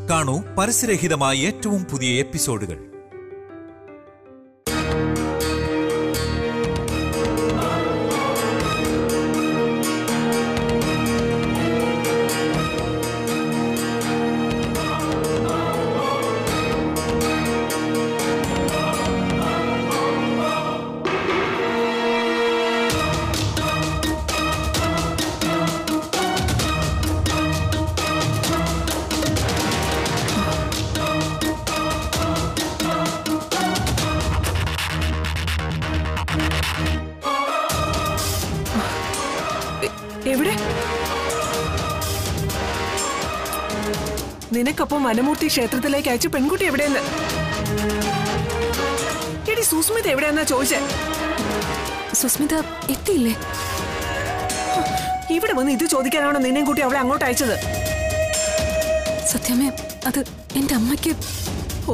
കാണൂ പരസ്യരഹിതമായ ഏറ്റവും പുതിയ എപ്പിസോഡുകൾ എ- എവിടെ നിനക്കൊപ്പം വനമൂർത്തി ക്ഷേത്രത്തിലേക്ക് അയച്ച പെൺകുട്ടി എവിടെയെന്ന് എടി സുസ്മിത എവിടെയെന്നാ ചോദിച്ചേ സുസ്മിത എത്തിയില്ലേ ഇവിടെ വന്ന് ഇത് ചോദിക്കാനാണോ നിന്നെയും കൂട്ടി അവളെ അങ്ങോട്ട് അയച്ചത് സത്യമേ അത് എന്റെ അമ്മയ്ക്ക് ഓ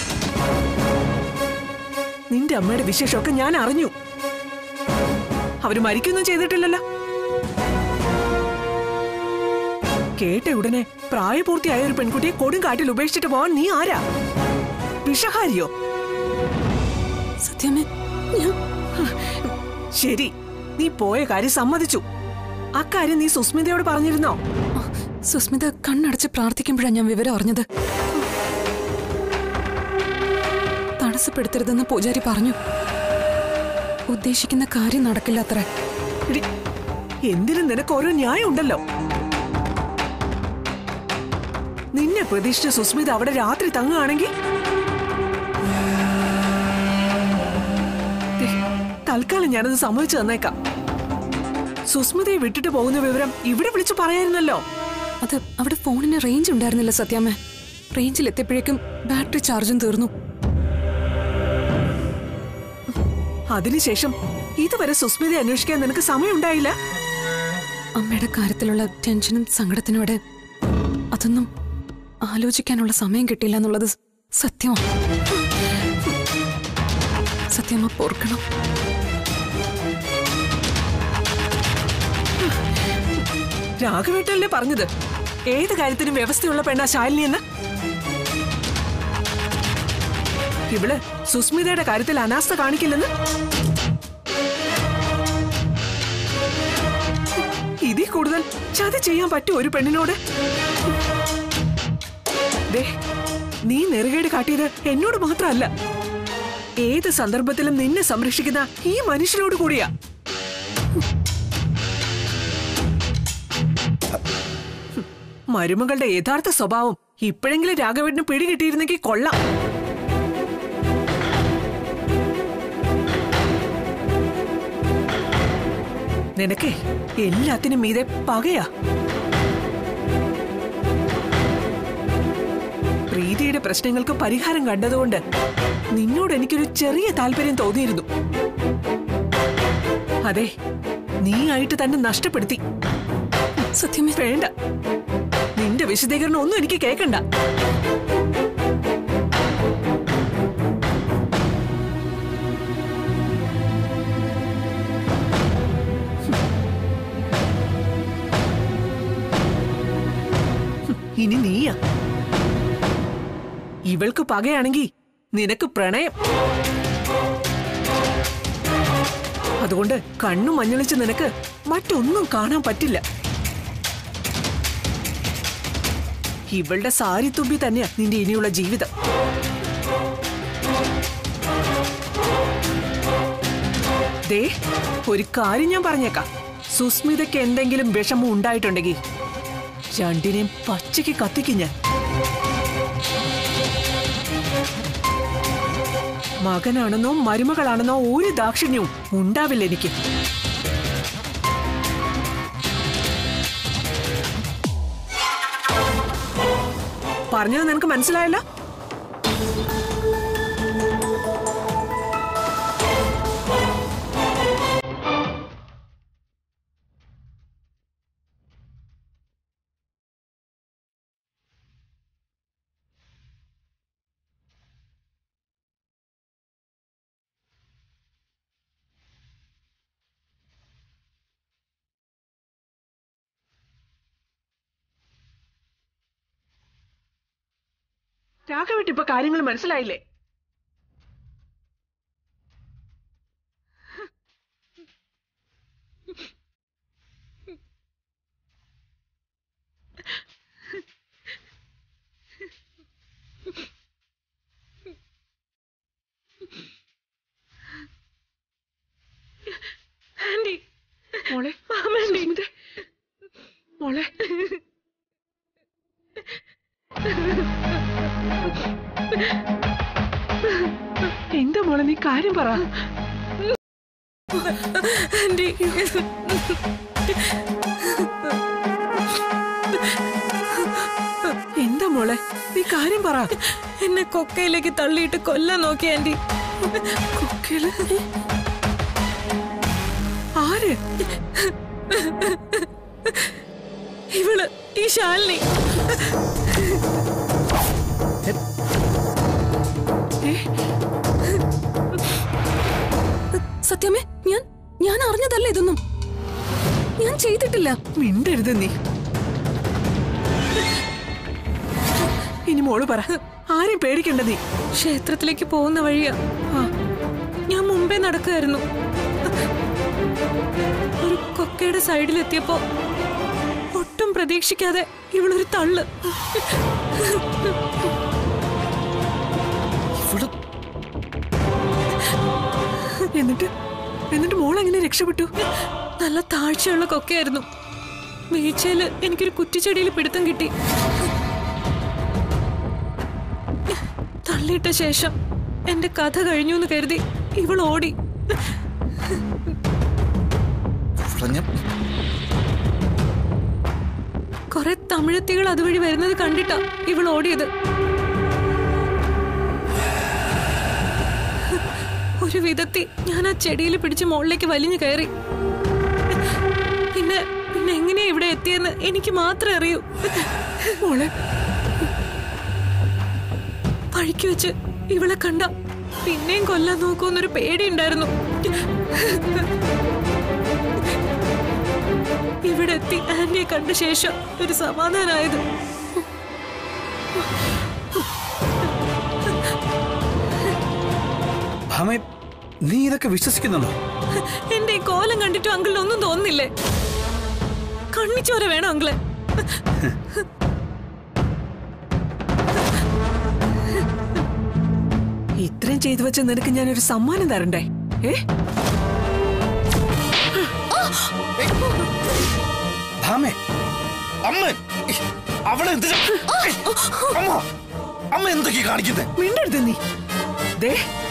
നിന്റെ അമ്മയുടെ വിശേഷമൊക്കെ ഞാൻ അറിഞ്ഞു അവര് മരിക്കൊന്നും ചെയ്തിട്ടില്ലല്ലോ കേട്ട ഉടനെ പ്രായപൂർത്തിയായ ഒരു പെൺകുട്ടിയെ കൊടും കാട്ടിൽ ഉപേക്ഷിച്ചിട്ട് പോവാൻ നീ ആരാ വിഷഹാരിയോ സത്യമേ ഞാൻ ശരി നീ പോയ കാര്യം സമ്മതിച്ചു അക്കാര്യം നീ സുസ്മിതയോട് പറഞ്ഞിരുന്നോ സുസ്മിത കണ്ണടച്ച് പ്രാർത്ഥിക്കുമ്പോഴാണ് ഞാൻ വിവരം അറിഞ്ഞത് തടസ്സപ്പെടുത്തരുതെന്ന് പൂജാരി പറഞ്ഞു ഉദ്ദേശിക്കുന്ന കാര്യം നടക്കില്ല അത്ര എടി, എന്തിനും നിനക്ക് ഓരോ ന്യായം ഉണ്ടല്ലോ നിന്നെ പ്രതീക്ഷിച്ച സുസ്മിത അവിടെ രാത്രി തങ്ങുകയാണെങ്കിൽ ദേ, തൽക്കാലം ഞാനത് സമ്മതിച്ചു തന്നേക്കാം സുസ്മിതയെ വിട്ടിട്ട് പോകുന്ന വിവരം ഇവിടെ വിളിച്ചു പറയായിരുന്നല്ലോ അത് അവിടെ ഫോണിന് റേഞ്ച് ഉണ്ടായിരുന്നില്ല സത്യാമ്മ റേഞ്ചിൽ എത്തിയപ്പോഴേക്കും ബാറ്ററി ചാർജും തീർന്നു അതിനുശേഷം ഇതുവരെ സുസ്മിതയെ അന്വേഷിക്കാൻ നിനക്ക് സമയമുണ്ടായില്ല അമ്മയുടെ കാര്യത്തിലുള്ള ടെൻഷനും സങ്കടത്തിനോടെ അതൊന്നും ആലോചിക്കാനുള്ള സമയം കിട്ടിയില്ല എന്നുള്ളത് സത്യമാണ് സത്യമ്മ പൊറുക്കണം രാഘവേട്ടല്ലേ പറഞ്ഞത് ഏത് കാര്യത്തിനും വ്യവസ്ഥയുള്ള പെണ്ണാ ശാലിനി എന്ന് ഇവള് സുസ്മിതയുടെ കാര്യത്തിൽ അനാസ്ഥ കാണിക്കില്ലെന്ന് ഇതിൽ കൂടുതൽ ചതി ചെയ്യാൻ പറ്റുമോ ഒരു പെണ്ണിനോട് ദേ, നീ നെറുകേട് കാട്ടിയത് എന്നോട് മാത്രമല്ല ഏത് സന്ദർഭത്തിലും നിന്നെ സംരക്ഷിക്കുന്ന ഈ മനുഷ്യനോട് കൂടിയാ മരുമകളുടെ യഥാർത്ഥ സ്വഭാവം ഇപ്പോഴെങ്കിലും രാഘവേട്ടന് പിടികിട്ടിയിരുന്നെങ്കിൽ കൊള്ളാം നിനക്ക് എല്ലാത്തിനും മീതെ പകയാ പ്രീതിയുടെ പ്രശ്നങ്ങൾക്ക് പരിഹാരം കണ്ടതുകൊണ്ട് നിന്നോട് എനിക്കൊരു ചെറിയ താല്പര്യം തോന്നിയിരുന്നു അതെ നീ ആയിട്ട് തന്നെ നഷ്ടപ്പെടുത്തി സത്യമേ വേണ്ട നിന്റെ വിശദീകരണം ഒന്നും എനിക്ക് കേൾക്കണ്ട ഇനി നീയാ ഇവൾക്ക് പകയാണെങ്കി നിനക്ക് പ്രണയം അതുകൊണ്ട് കണ്ണു മഞ്ഞളിച്ച് നിനക്ക് മറ്റൊന്നും കാണാൻ പറ്റില്ല ഇവളുടെ സാരിത്തുമ്പി തന്നെയാ നിന്റെ ഇനിയുള്ള ജീവിതം ദേ ഒരു കാര്യം ഞാൻ പറഞ്ഞേക്കാം സുസ്മിതയ്ക്ക് എന്തെങ്കിലും വിഷമം ഉണ്ടായിട്ടുണ്ടെങ്കിൽ രണ്ടിനെയും പച്ചയ്ക്ക് കത്തിക്കും ഞാൻ മകനാണെന്നോ മരുമകളാണെന്നോ ഒരു ദാക്ഷിണ്യവും ഉണ്ടാവില്ല എനിക്ക് പറഞ്ഞത് നിനക്ക് മനസ്സിലായല്ലോ രാഘവട്ട് ഇപ്പൊ കാര്യങ്ങൾ മനസ്സിലായില്ലേ ആന്റി മോളെ മാമി മോളെ എന്താ മോളെ നീ കാര്യം പറ ആന്റി എന്താ മോളെ നീ കാര്യം പറ എന്നെ കൊക്കയിലേക്ക് തള്ളിയിട്ട് കൊല്ലാൻ നോക്കി ആന്റി കൊക്കയില് ആര് ഇവള് ഈ ശാലിനി ഏ, സത്യമേ ഞാൻ ഞാൻ അറിഞ്ഞതല്ല ഇതൊന്നും ഞാൻ ചെയ്തിട്ടില്ല മിണ്ടരുത് നീ ഇനി മോള് പറ ആരെയും പേടിക്കണ്ട നീ ക്ഷേത്രത്തിലേക്ക് പോകുന്ന വഴിയാ ആ, ഞാൻ മുമ്പേ നടക്കുകയായിരുന്നു ഒരു കൊക്കയുടെ സൈഡിലെത്തിയപ്പോ ഒട്ടും പ്രതീക്ഷിക്കാതെ ഇവളൊരു തള്ള് ഇവള് എന്നിട്ട് എന്നിട്ട് മോൾ എങ്ങനെ രക്ഷപ്പെട്ടു നല്ല താഴ്ചയുള്ള കൊക്കയായിരുന്നു വീഴ്ചയില് എനിക്കൊരു കുറ്റിച്ചെടിയിൽ പിടുത്തം കിട്ടി തള്ളിയിട്ട ശേഷം എന്റെ കഥ കഴിഞ്ഞു എന്ന് കരുതി ഇവൾ ഓടി കുറെ തമിഴത്തികൾ അതുവഴി വരുന്നത് കണ്ടിട്ടാ ഇവൾ ഓടിയത് ഒരു വിധത്തി ഞാൻ ആ ചെടിയിൽ പിടിച്ച് മുകളിലേക്ക് വലിഞ്ഞു കയറി പിന്നെ പിന്നെ എങ്ങനെയാ ഇവിടെ എത്തിയെന്ന് എനിക്ക് മാത്രമേ അറിയൂ മോളെ വഴിക്ക് വെച്ച് ഇവളെ കണ്ട പിന്നെയും കൊല്ലാൻ നോക്കുമെന്നൊരു പേടിയുണ്ടായിരുന്നു ഇവിടെ എത്തി ആന്റിയെ കണ്ട ശേഷം ഒരു സമാധാനമായത് ഭാമേ നീ ഇതൊക്കെ വിശ്വസിക്കുന്നുണ്ടോ എന്റെ ഈ കോലം കണ്ടിട്ടും അങ്കിളിന് ഒന്നും തോന്നുന്നില്ലേ കണ്ണിച്ചോര വേണം അങ്കിളെ ഇത്രയും ചെയ്തു വെച്ച നിനക്ക് ഞാനൊരു സമ്മാനം തരണ്ടേ ഏ ഭാമേ അമ്മ അവളെ എന്ത് അമ്മ അമ്മ എന്തൊക്കെ കാണിക്കുന്നേ മിണ്ടരുത് നീ ദേ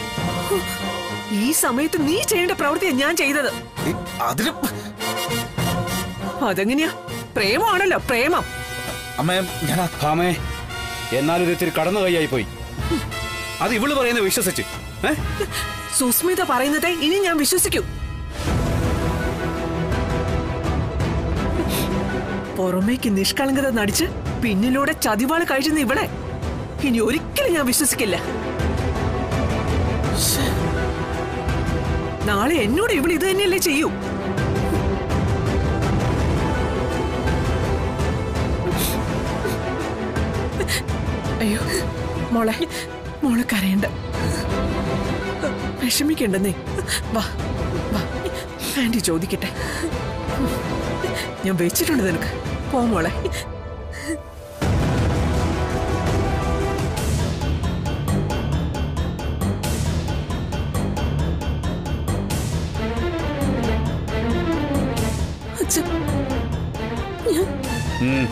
ഈ സമയത്ത് നീ ചെയ്യേണ്ട പ്രവൃത്തിയാ ഞാൻ ചെയ്തത് അതിന് അതെങ്ങനെയാ പ്രേമമാണല്ലോ പ്രേമം അമ്മ ഞാൻ ആ- ഭാമേ എന്നാലും ഇത്തിരി കടന്നു കൈയായി പോയി അത് ഇവള് പറയുന്നത് വിശ്വസിച്ച് ഏ? സുസ്മിത പറയുന്നതേ ഇനി ഞാൻ വിശ്വസിക്കൂ പുറമേക്ക് നിഷ്കളങ്കത നടിച്ച് പിന്നിലൂടെ ചതിവാള് കഴിച്ചുന്ന ഇവിടെ ഇനി ഒരിക്കലും ഞാൻ വിശ്വസിക്കില്ല നാളെ എന്നോട് ഇവിടെ ഇത് തന്നെയല്ലേ ചെയ്യൂ അയ്യോ മോളെ മോളെ കരയണ്ട വിഷമിക്കണ്ടെന്നേ വാ വാ ആന്റി ചോദിക്കട്ടെ ഞാൻ വെച്ചിട്ടുണ്ട് നിനക്ക് പോ മോളെ അച്ഛ ഞാൻ ഉം.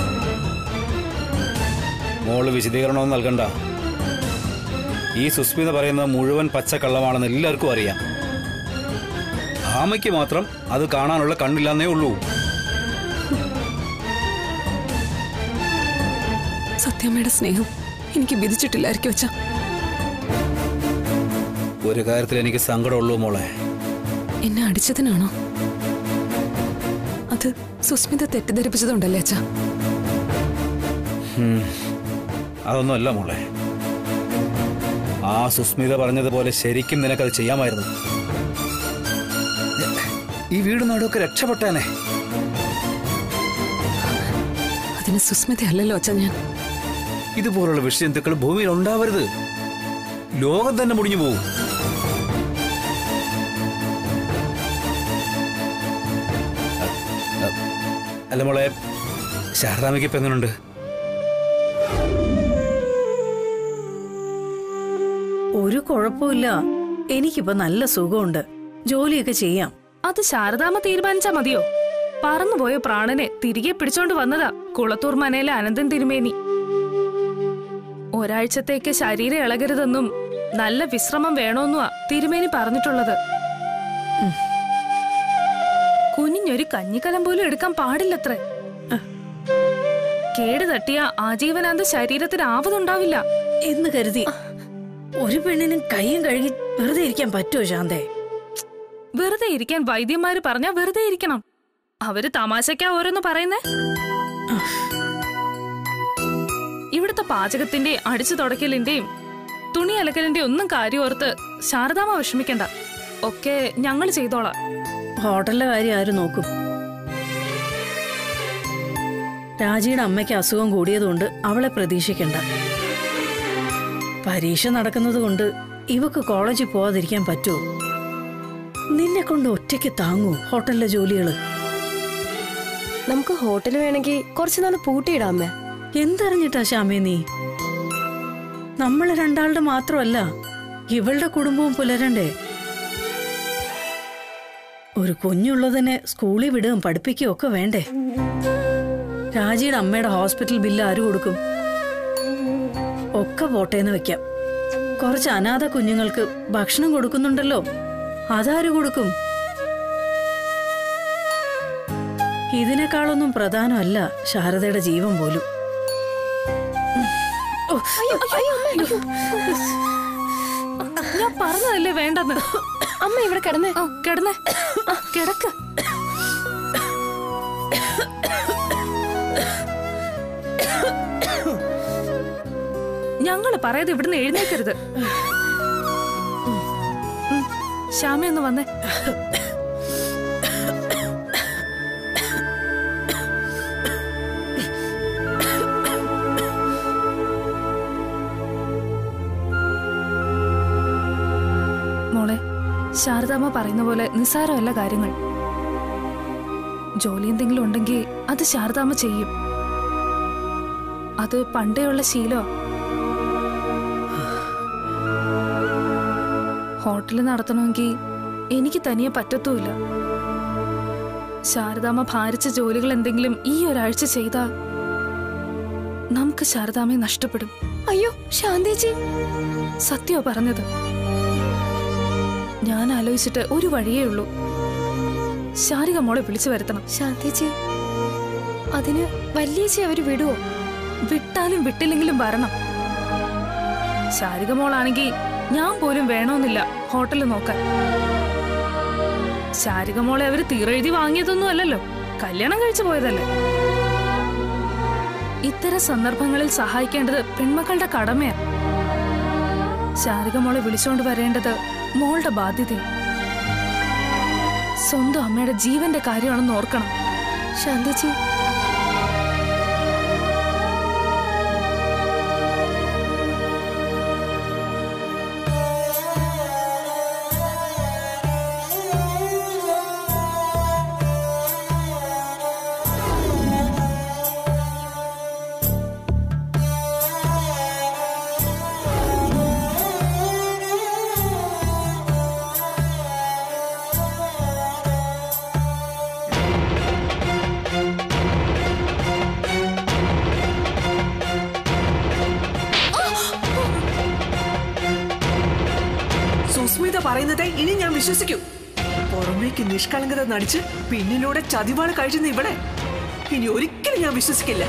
മോള് വിശദീകരണമൊന്നും നൽകണ്ട ഈ സുസ്മിത പറയുന്നത് മുഴുവൻ പച്ചക്കള്ളമാണെന്ന് എല്ലാവർക്കും അറിയാം ഭാമയ്ക്ക് മാത്രം അത് കാണാനുള്ള കണ്ണില്ലെന്നേ ഉള്ളൂ സത്യമ്മയുടെ സ്നേഹം എനിക്ക് വിധിച്ചിട്ടില്ലായിരിക്കും അച്ഛ ഒരു കാര്യത്തിൽ എനിക്ക് സങ്കടമുള്ളൂ മോളെ എന്നെ അടിച്ചതിനാണോ അത് സുസ്മിത തെറ്റിദ്ധരിപ്പിച്ചതുണ്ടല്ലേ അച്ഛ അതൊന്നുമല്ല മോളെ ആ സുസ്മിത പറഞ്ഞതുപോലെ ശരിക്കും നിനക്കത് ചെയ്യാമായിരുന്നു ഈ വീട് നാടൊക്കെ രക്ഷപ്പെട്ടേനെ അതിന് സുസ്മിത അല്ലല്ലോ അച്ഛ ഞാൻ ഇതുപോലുള്ള വിഷജന്തുക്കൾ ഭൂമിയിൽ ഉണ്ടാവരുത് ലോകം തന്നെ മുടിഞ്ഞു പോകും അല്ല മോളെ ശാരദാമയ്ക്ക് ഇപ്പൊ എങ്ങനെയുണ്ട് ഒരു കുഴപ്പമില്ല എനിക്കിപ്പോ നല്ല സുഖമുണ്ട് ജോലിയൊക്കെ ചെയ്യാം അത് ശാരദാമ്മ തീരുമാനിച്ചാ മതിയോ പറന്നുപോയ പ്രാണനെ തിരികെ പിടിച്ചോണ്ട് വന്നതാ കുളത്തൂർ മനയിലെ അനന്തൻ തിരുമേനി ഒരാഴ്ചത്തേക്ക് ശരീരം ഇളകരുതെന്നും നല്ല വിശ്രമം വേണമെന്നുമാ തിരുമേനി പറഞ്ഞിട്ടുള്ളത് ഉം. കുനിഞ്ഞൊരു കഞ്ഞിക്കലം പോലും എടുക്കാൻ പാടില്ലത്രേ കേട് തട്ടിയ ആജീവനാന്ത ശരീരത്തിന് ആവതുണ്ടാവില്ല എന്ന് കരുതി ഒരു പെണ്ണിനും കൈയും കഴുകി വെറുതെ ഇരിക്കാൻ പറ്റുമോ ശാന്തേ വെറുതെ ഇരിക്കാൻ വൈദ്യന്മാര് പറഞ്ഞാ വെറുതെ ഇരിക്കണം അവര് തമാശക്കാ ഓരോന്ന് പറയുന്നേ ഇവിടുത്തെ പാചകത്തിന്റെ അടിച്ചു തുടക്കലിന്റെയും തുണി അലക്കലിന്റെ ഒന്നും കാര്യം ഓർത്ത് ശാരദാമ്മ വിഷമിക്കണ്ട ഒക്കെ ഞങ്ങൾ ചെയ്തോളാം ഹോട്ടലിലെ കാര്യം ആര് നോക്കും രാജിയുടെ അമ്മയ്ക്ക് അസുഖം കൂടിയതുകൊണ്ട് അവളെ പ്രതീക്ഷിക്കണ്ട പരീക്ഷ നടക്കുന്നത് കൊണ്ട് ഇവക്ക് കോളേജിൽ പോവാതിരിക്കാൻ പറ്റുമോ നിന്നെ കൊണ്ട് ഒറ്റയ്ക്ക് താങ്ങൂ ഹോട്ടലിലെ ജോലികള് നമുക്ക് ഹോട്ടൽ വേണമെങ്കിൽ കുറച്ചു നാൾ പൂട്ടിയിടാമേ എന്തറിഞ്ഞിട്ടാ ശ്യാമേ നീ നമ്മളെ രണ്ടാളുടെ മാത്രമല്ല ഇവളുടെ കുടുംബവും പുലരണ്ടേ ഒരു കുഞ്ഞുള്ളതിനെ സ്കൂളിൽ വിടുകയും പഠിപ്പിക്കുകയും ഒക്കെ വേണ്ടേ രാജിയുടെ അമ്മയുടെ ഹോസ്പിറ്റൽ ബില്ല് ആര് കൊടുക്കും ഒക്കെ പോട്ടേന്ന് വെക്കാം കുറച്ച് അനാഥ കുഞ്ഞുങ്ങൾക്ക് ഭക്ഷണം കൊടുക്കുന്നുണ്ടല്ലോ അതാര് കൊടുക്കും ഇതിനേക്കാളൊന്നും പ്രധാനമല്ല ശാരദയുടെ ജീവൻ പോലും ഞാൻ പറഞ്ഞതല്ലേ വേണ്ടെന്ന് അമ്മ ഇവിടെ കിടന്നേ ആ, കിടന്നേ ആ, കിടക്ക് ഞങ്ങള് പറയാതെ ഇവിടുന്ന് എഴുന്നേക്കരുത് ഉം. ശ്യാമ ഒന്ന് വന്നേ മോളെ ശാരദാമ്മ പറയുന്ന പോലെ നിസ്സാരമല്ല കാര്യങ്ങൾ ജോലി എന്തെങ്കിലും ഉണ്ടെങ്കിൽ അത് ശാരദാമ്മ ചെയ്യും അത് പണ്ടേയുള്ള ശീലോ ഹോട്ടൽ നടത്തണമെങ്കിൽ എനിക്ക് തനിയെ പറ്റത്തുമില്ല ശാരദാമ്മ ഭാരിച്ച ജോലികൾ എന്തെങ്കിലും ഈ ഒരാഴ്ച ചെയ്താ നമുക്ക് ശാരദാമ്മയെ നഷ്ടപ്പെടും അയ്യോ ശാന്തേച്ചി സത്യോ പറഞ്ഞത് ഞാൻ ആലോചിച്ചിട്ട് ഒരു വഴിയേ ഉള്ളൂ ശാരിക മോളെ വിളിച്ചു വരുത്തണം ശാന്തേച്ചി അതിന് വല്യേച്ചി അവര് വിടുവോ വിട്ടാലും വിട്ടില്ലെങ്കിലും വരണം ശാരിക മോളാണെങ്കിൽ ഞാൻ പോലും വേണമെന്നില്ല ഹോട്ടലിൽ നോക്കാൻ ശാരിക മോളെ അവര് തീരെഴുതി വാങ്ങിയതൊന്നും അല്ലല്ലോ കല്യാണം കഴിച്ചു പോയതല്ലേ ഇത്തരം സന്ദർഭങ്ങളിൽ സഹായിക്കേണ്ടത് പെൺമക്കളുടെ കടമയാണ് ശാരിക മോളെ വിളിച്ചോണ്ട് വരേണ്ടത് മോളുടെ ബാധ്യതയാണ് സ്വന്തം അമ്മയുടെ ജീവന്റെ കാര്യമാണെന്ന് ഓർക്കണം ശാന്തേച്ചി സുസ്മിത പറയുന്നത് ഇനി ഞാൻ വിശ്വസിക്കൂ പുറമേക്ക് നിഷ്കളങ്കത നടിച്ച് പിന്നിലൂടെ ചതിവാള് കഴിച്ചുന്ന ഇവിടെ ഇനി ഒരിക്കലും ഞാൻ വിശ്വസിക്കില്ല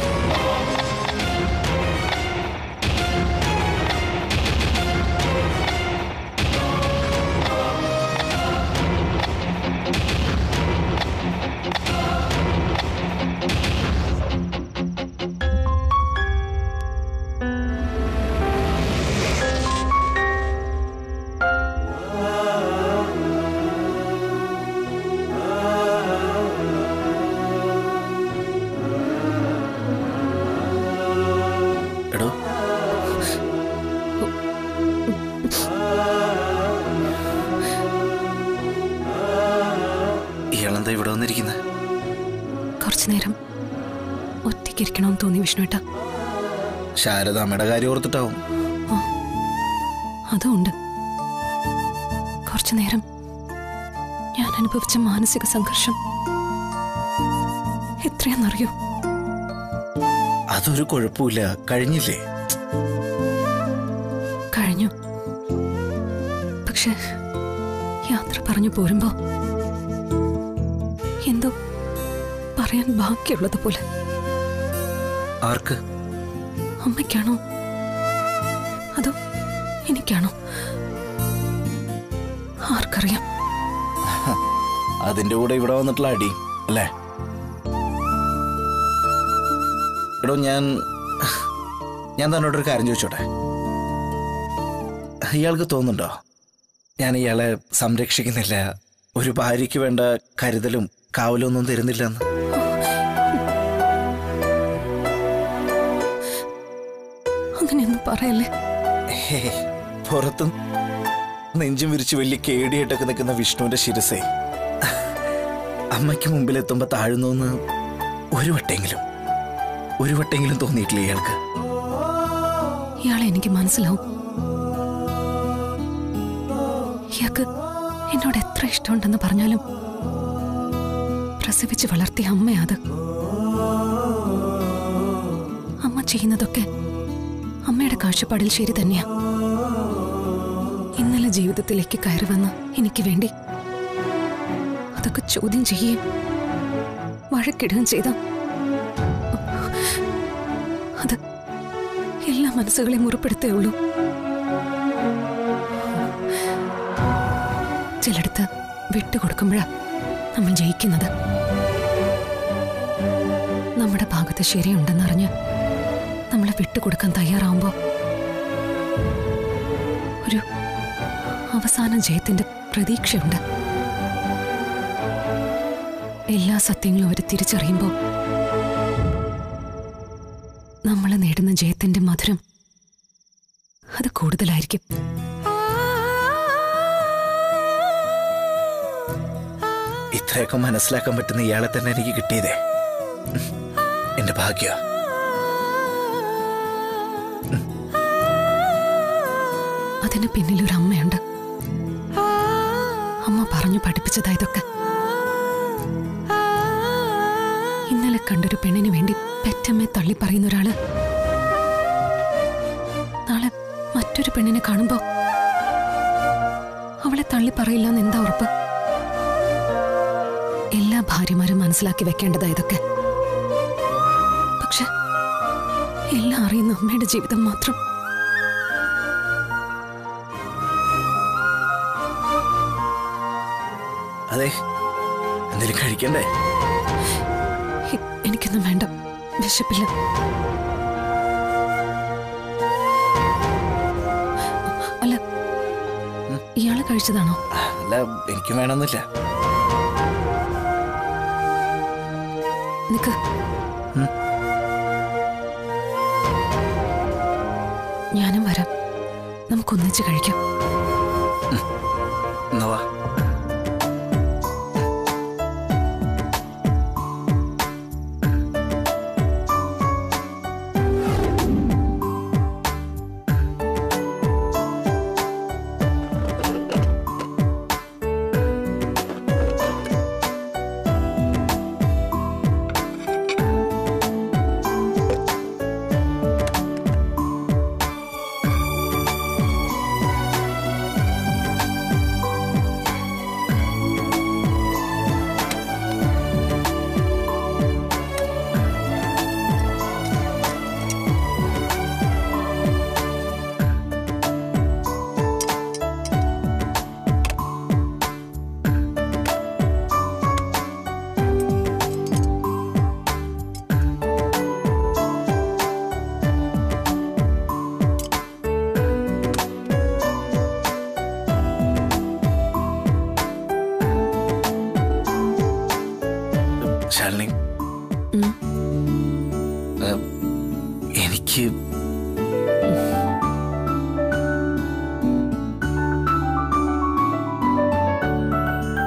ചോദിക്കണമെന്ന് തോന്നി വിഷ്ണുവേട്ട ശാരദാമ്മയുടെ കാര്യം ഓർത്തിട്ടാവും അതുണ്ട് കുറച്ചു നേരം ഞാൻ അനുഭവിച്ച മാനസിക സംഘർഷം എത്രയാണെന്നറിയോ അതൊരു കുഴപ്പമില്ല കഴിഞ്ഞില്ലേ കഴിഞ്ഞു പക്ഷെ യാത്ര പറഞ്ഞു പോരുമ്പോ എന്തോ പറയാൻ ബാക്കിയുള്ളത് പോലെ ആർക്ക് അമ്മയ്ക്കാണോ അതോ എനിക്കാണോ ആർക്കറിയാം അതിന്റെ കൂടെ ഇവിടെ വന്നിട്ടുള്ള അടി അല്ലേ എടോ ഞാൻ ഞാൻ തന്നോടൊരു കാര്യം ചോദിച്ചോട്ടെ ഇയാൾക്ക് തോന്നുന്നുണ്ടോ ഞാൻ ഇയാളെ സംരക്ഷിക്കുന്നില്ല ഒരു ഭാര്യയ്ക്ക് വേണ്ട കരുതലും കാവലും ഒന്നും തരുന്നില്ലെന്ന് അങ്ങനെയൊന്നും പറയല്ലേ ഹേ, പുറത്തും നെഞ്ചും വിരിച്ച് വലിയ കേടിയായിട്ടൊക്കെ നിൽക്കുന്ന വിഷ്ണുവിന്റെ ശിരസേ അമ്മയ്ക്ക് മുമ്പിൽ എത്തുമ്പോ താഴുന്നു ഒരു വട്ടെങ്കിലും ഒരു വട്ടെങ്കിലും തോന്നിയിട്ടില്ല ഇയാൾക്ക് ഇയാളെ എനിക്ക് മനസ്സിലാവും ഇയാൾക്ക് എന്നോട് എത്ര ഇഷ്ടമുണ്ടെന്ന് പറഞ്ഞാലും പ്രസവിച്ച് വളർത്തിയ അമ്മയാ അത് അമ്മ ചെയ്യുന്നതൊക്കെ അമ്മയുടെ കാഴ്ചപ്പാടിൽ ശരി തന്നെയാ ഇന്നലെ ജീവിതത്തിലേക്ക് കയറി വന്ന് എനിക്ക് വേണ്ടി അതൊക്കെ ചോദ്യം ചെയ്യുകയും വഴക്കിടുകയും ചെയ്ത അത് എല്ലാ മനസ്സുകളെയും മുറിപ്പെടുത്തേ ഉള്ളൂ ചിലടത്ത് വിട്ടുകൊടുക്കുമ്പോഴാ നമ്മൾ ജയിക്കുന്നത് നമ്മുടെ ഭാഗത്ത് ശരിയുണ്ടെന്നറിഞ്ഞ് നമ്മളെ വിട്ടുകൊടുക്കാൻ തയ്യാറാവുമ്പോ ഒരു അവസാന ജയത്തിന്റെ പ്രതീക്ഷയുണ്ട് എല്ലാ സത്യങ്ങളും അവർ തിരിച്ചറിയുമ്പോ നമ്മൾ നേടുന്ന ജയത്തിന്റെ മധുരം അത് കൂടുതലായിരിക്കും ഇത്രയൊക്കെ മനസ്സിലാക്കാൻ പറ്റുന്ന ഇയാളെ തന്നെ എനിക്ക് കിട്ടിയതേ ഉം. എന്റെ ഭാഗ്യ അതിന് പിന്നിൽ ഒരു അമ്മയുണ്ട് അമ്മ പറഞ്ഞു പഠിപ്പിച്ചതാ ഇതൊക്കെ ഇന്നലെ കണ്ടൊരു പെണ്ണിന് വേണ്ടി പെറ്റമ്മയെ തള്ളി പറയുന്ന ഒരാള് നാളെ മറ്റൊരു പെണ്ണിനെ കാണുമ്പോ അവളെ തള്ളി പറയില്ല എന്ന് എന്താ ഉറപ്പ് എല്ലാ ഭാര്യമാരും മനസ്സിലാക്കി വെക്കേണ്ടതാ ഇതൊക്കെ പക്ഷെ എല്ലാം അറിയുന്ന അമ്മയുടെ ജീവിതം മാത്രം അതെ എന്തെങ്കിലും കഴിക്കണ്ടേ എ- എനിക്കൊന്നും വേണ്ട വിശപ്പില്ല അല്ല ഇയാള് കഴിച്ചതാണോ അല്ല എനിക്കും വേണമെന്നില്ല നിക്ക് ഞാനും വരാം നമുക്കൊന്നിച്ച് കഴിക്കാം എന്നാ വാ ശാലിനി ഉം. ഏ, എനിക്ക്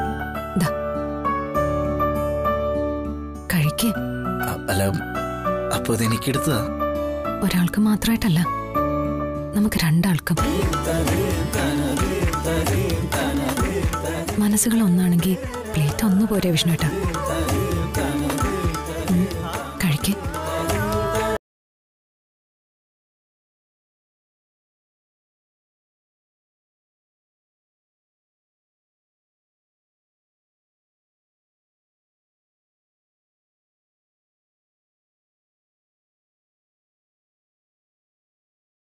ദാ. കഴിക്ക് അ- അല്ല അപ്പൊ ഇതെനിക്കെടുത്തതാ ഒരാൾക്ക് മാത്രമായിട്ടല്ല നമുക്ക് രണ്ടാൾക്കും മനസ്സുകൾ ഒന്നാണെങ്കിൽ പ്ലേറ്റ് ഒന്ന് പോരെ വിഷ്ണുട്ടാ